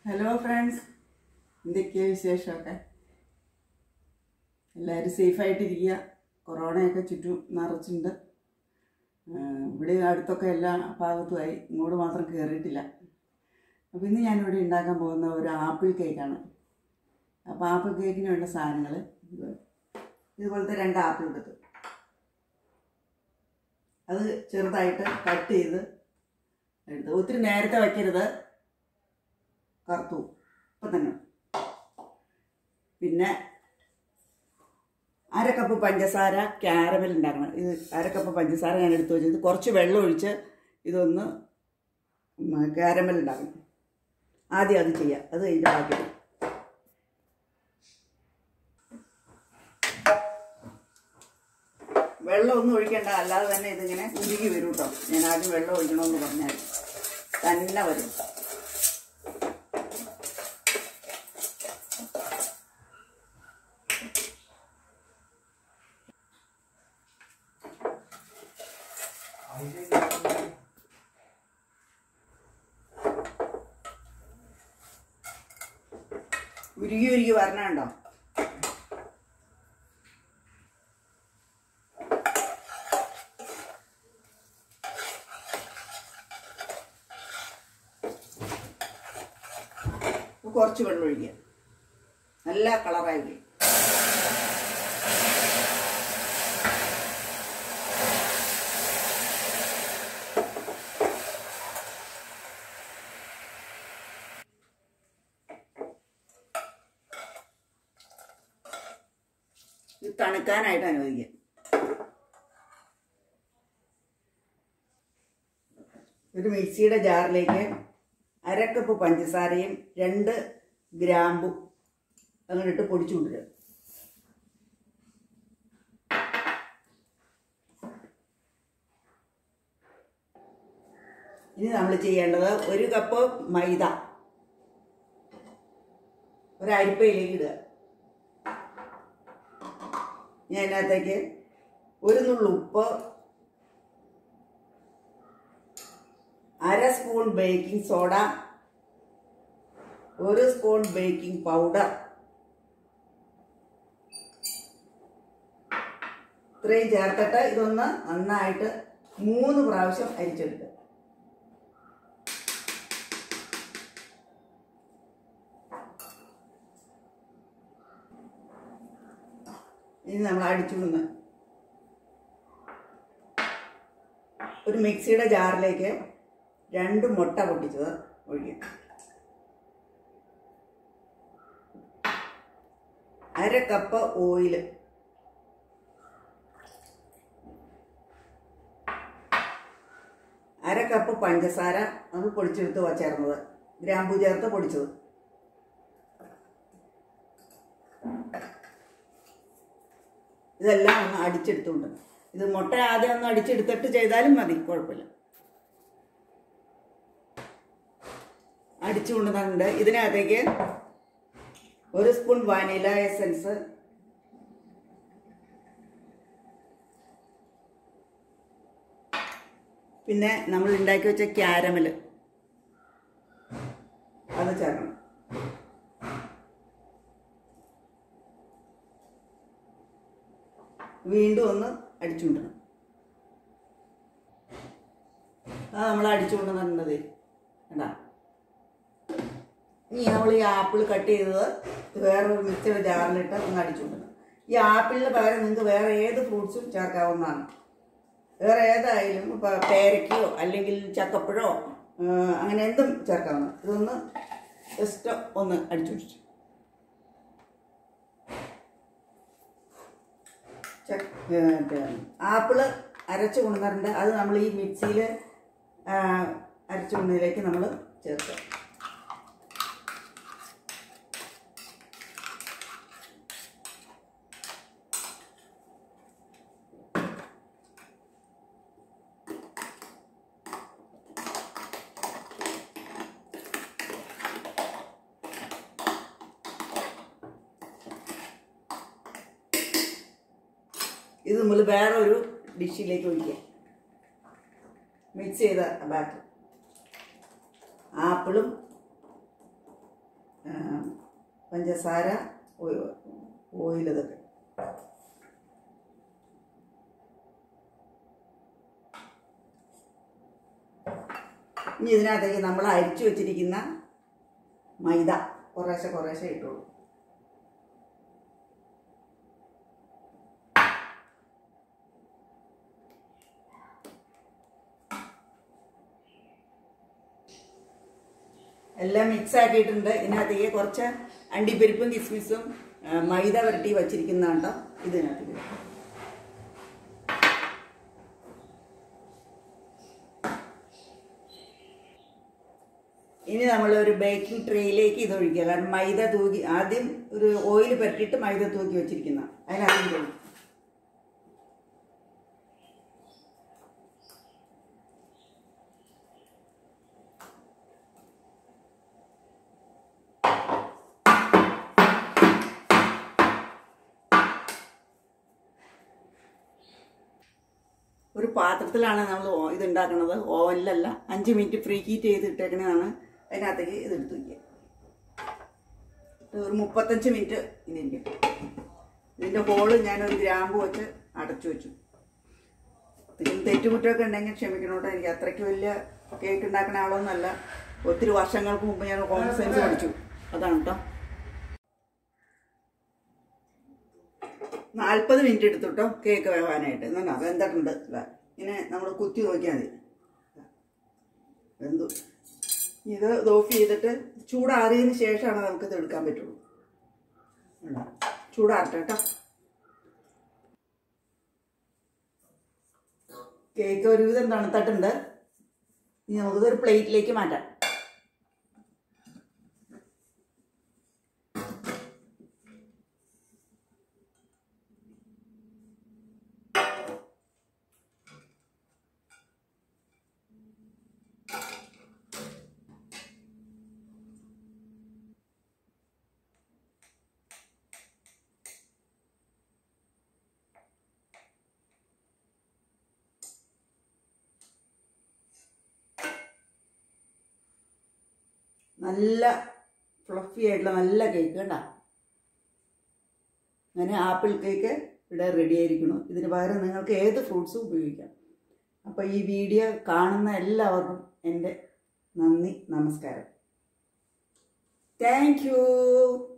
Hello friends എന്തൊക്കെയാ വിശേഷമൊക്കെ എല്ലാവരും സേഫായിട്ടിരിക്കുക കൊറോണയൊക്കെ ചുറ്റും നിറച്ചിട്ടുണ്ട് ആ, ഇവിടെ അടുത്തൊക്കെ എല്ലാ ഭാഗത്തുമായി ഇങ്ങോട്ട് മാത്രം കയറിയിട്ടില്ല അപ്പോൾ ഇന്ന് ഞാനിവിടെ ഉണ്ടാക്കാൻ പോകുന്ന ഒരു ആപ്പിൾ കേക്കാണ് അപ്പോൾ ആപ്പിൾ കേക്കിന് വേണ്ട സാധനങ്ങൾ ഇത് ഇതുപോലത്തെ രണ്ട് ആപ്പിൾ എടുത്തു അത് ചെറുതായിട്ട് കട്ട് ചെയ്ത് എടുത്ത് ഒത്തിരി നേരത്തെ വയ്ക്കരുത് കറുത്തു ഇപ്പം തന്നെ പിന്നെ അര കപ്പ് പഞ്ചസാര ക്യാരമൽ ഉണ്ടാക്കണം ഇത് അര കപ്പ് പഞ്ചസാര ഞാൻ എടുത്തു വെച്ചത് കുറച്ച് വെള്ളം ഒഴിച്ച് ഇതൊന്ന് ക്യാരമൽ ഉണ്ടാക്കണം ആദ്യം അത് ചെയ്യാം അത് കഴിഞ്ഞ് ബാക്കി വെള്ളം ഒന്നും ഒഴിക്കണ്ട അല്ലാതെ തന്നെ ഇതിങ്ങനെ ഉരുകി വരും കേട്ടോ ഞാൻ ആദ്യം വെള്ളം ഒഴിക്കണമെന്ന് പറഞ്ഞാൽ തന്നെ വരും ഉരുകി ഉരുകി വരണുണ്ടോ കുറച്ച് വെള്ളം ഒഴിക്കുക നല്ല കളറായി വരും ഇത് തണുക്കാനായിട്ട് അനുവദിക്കുക ഒരു മിക്സിയുടെ ജാറിലേക്ക് അര കപ്പ് പഞ്ചസാരയും രണ്ട് ഗ്രാമ്പും അങ്ങനെ ഇട്ട് പൊടിച്ചു കൊണ്ടുവരിക ഇനി നമ്മൾ ചെയ്യേണ്ടത് ഒരു കപ്പ് മൈദ ഒരു അരിപ്പയിലേക്ക് ഇടുക ഞാൻ അതിനകത്തേക്ക് ഒരു നുള്ളു ഉപ്പ് അര സ്പൂൺ ബേക്കിംഗ് സോഡ ഒരു സ്പൂൺ ബേക്കിംഗ് പൗഡർ ഇത്രയും ചേർത്തിട്ട് ഇതൊന്ന് നന്നായിട്ട് മൂന്ന് പ്രാവശ്യം അരിച്ചെടുക്കുക ഇനി നമ്മൾ അടിച്ചുകൊടുന്ന് ഒരു മിക്സിയുടെ ജാറിലേക്ക് രണ്ട് മുട്ട പൊട്ടിച്ചത് ഒഴിക്കുക അര കപ്പ് ഓയിൽ അര കപ്പ് പഞ്ചസാര നമ്മൾ പൊടിച്ചെടുത്ത് ചേർന്നത് ഗ്രാമ്പൂ ചേർത്ത് പൊടിച്ചത് ഇതെല്ലാം ഒന്ന് അടിച്ചെടുത്തുകൊണ്ട് ഇത് മുട്ട ആദ്യം ഒന്ന് അടിച്ചെടുത്തിട്ട് ചെയ്താലും മതി കുഴപ്പമില്ല അടിച്ചു കൊണ്ടുവന്നിട്ടുണ്ട് ഇതിനകത്തേക്ക് ഒരു സ്പൂൺ വാനില എസൻസ് പിന്നെ നമ്മൾ ഉണ്ടാക്കി വെച്ച ക്യാരമൽ അത് ചേർക്കണം വീണ്ടും ഒന്ന് അടിച്ചുകൊണ്ടിരണം ആ നമ്മൾ അടിച്ചുകൊണ്ടുവന്നിട്ടുണ്ടത് കണ്ടാ ഇനി നമ്മൾ ഈ ആപ്പിൾ കട്ട് ചെയ്തത് വേറൊരു മിക്സിയുടെ ജാറിലിട്ട് ഒന്ന് അടിച്ചുകൊണ്ടിരണം ഈ ആപ്പിളിന് പകരം നിങ്ങൾക്ക് വേറെ ഏത് ഫ്രൂട്ട്സും ചേർക്കാവുന്നതാണ് വേറെ ഏതായാലും ഇപ്പോൾ പേരയ്ക്കയോ അല്ലെങ്കിൽ ചക്കപ്പഴോ ആ, അങ്ങനെ എന്തും ചേർക്കാവുന്ന ഇതൊന്ന് ജസ്റ്റ് ഒന്ന് അടിച്ചു വെച്ചിട്ട് ആപ്പിള് അരച്ച് കൊണ്ടുവന്നിട്ടുണ്ട് അത് നമ്മൾ ഈ മിക്സിയിൽ അരച്ച് കൊണ്ടതിലേക്ക് നമ്മൾ ചേർക്കുക ഇത് നമ്മൾ വേറെ ഒരു ഡിഷിലേക്ക് ഒഴിക്കുക മിക്സ് ചെയ്ത ബാറ്റർ ആപ്പിളും ആ, പഞ്ചസാര ഓയിൽ ഇതൊക്കെ ഇനി ഇതിനകത്തേക്ക് നമ്മൾ അരിച്ചു വെച്ചിരിക്കുന്ന മൈദ കുറേശ്ശെ കുറേശ്ശെ ഇട്ടോളൂ എല്ലാം മിക്സ് ആക്കിയിട്ടുണ്ട് ഇതിനകത്തേക്ക് കുറച്ച് അണ്ടിപ്പരിപ്പും കിസ്മിസും ആ, മൈദ വരട്ടി വച്ചിരിക്കുന്നതാണ്ടോ ഇതിനകത്തേക്ക് ഇടാം. ഇനി നമ്മൾ ഒരു ബേക്കിംഗ് ട്രേയിലേക്ക് ഇത് ഒഴിക്കുക കാരണം മൈദ തൂക്കി ആദ്യം ഒരു ഓയിൽ പരട്ടിയിട്ട് മൈദ തൂക്കി വെച്ചിരിക്കുന്ന അതിനകത്ത് ഇത് ഒഴിക്കുക. ഒരു പാത്രത്തിലാണ് നമ്മൾ ഇത് ഉണ്ടാക്കുന്നത് ഓവനിലല്ല അഞ്ച് മിനിറ്റ് ഫ്രീ ഹീറ്റ് ചെയ്ത് ഇട്ടേക്കണതാണ് അതിനകത്തേക്ക് ഇത് എടുത്ത് വയ്ക്കുക ഇത് ഒരു മുപ്പത്തഞ്ച് മിനിറ്റ് ഇതിരിക്കും ഇതിൻ്റെ ഹോള് ഞാനൊരു ഗ്രാമ്പ് വെച്ച് അടച്ചു വെച്ചു ഇതിന് തെറ്റുകുറ്റമൊക്കെ ഉണ്ടെങ്കിൽ ക്ഷമിക്കണോട്ടോ എനിക്ക് അത്രയ്ക്ക് വലിയ കേക്ക് ഉണ്ടാക്കുന്ന ആളൊന്നുമല്ല ഒത്തിരി വർഷങ്ങൾക്ക് മുമ്പ് ഞാൻ കോമൺ സയൻസ് പഠിച്ചു അതാണ് കേട്ടോ നാൽപ്പത് മിനിറ്റ് എടുത്തു കേട്ടോ കേക്ക് വേവാനായിട്ട് എന്നാ വെന്തിട്ടുണ്ട് ഇതാ. ഇങ്ങനെ നമ്മൾ കുത്തി നോക്കിയാൽ മതി ഇതാ. വെന്തു ഇത് ഇത് ഓഫ് ചെയ്തിട്ട് ചൂടാറിയതിന് ശേഷമാണ് നമുക്കിത് എടുക്കാൻ പറ്റുള്ളൂ ഉണ്ടോ? ചൂടാറട്ടെ കേട്ടോ കേക്ക് ഒരുവിധം തണുത്തിട്ടുണ്ട് ഇനി നമുക്കിതൊരു പ്ലേറ്റിലേക്ക് മാറ്റാം നല്ല ഫ്ലഫി ആയിട്ടുള്ള നല്ല കേക്ക് കേട്ടോ അങ്ങനെ ആപ്പിൾ കേക്ക് ഇവിടെ റെഡി ആയിരിക്കണം ഇതിന് പകരം നിങ്ങൾക്ക് ഏത് ഫ്രൂട്ട്സും ഉപയോഗിക്കാം അപ്പോൾ ഈ വീഡിയോ കാണുന്ന എല്ലാവർക്കും എൻ്റെ നന്ദി നമസ്കാരം താങ്ക് യു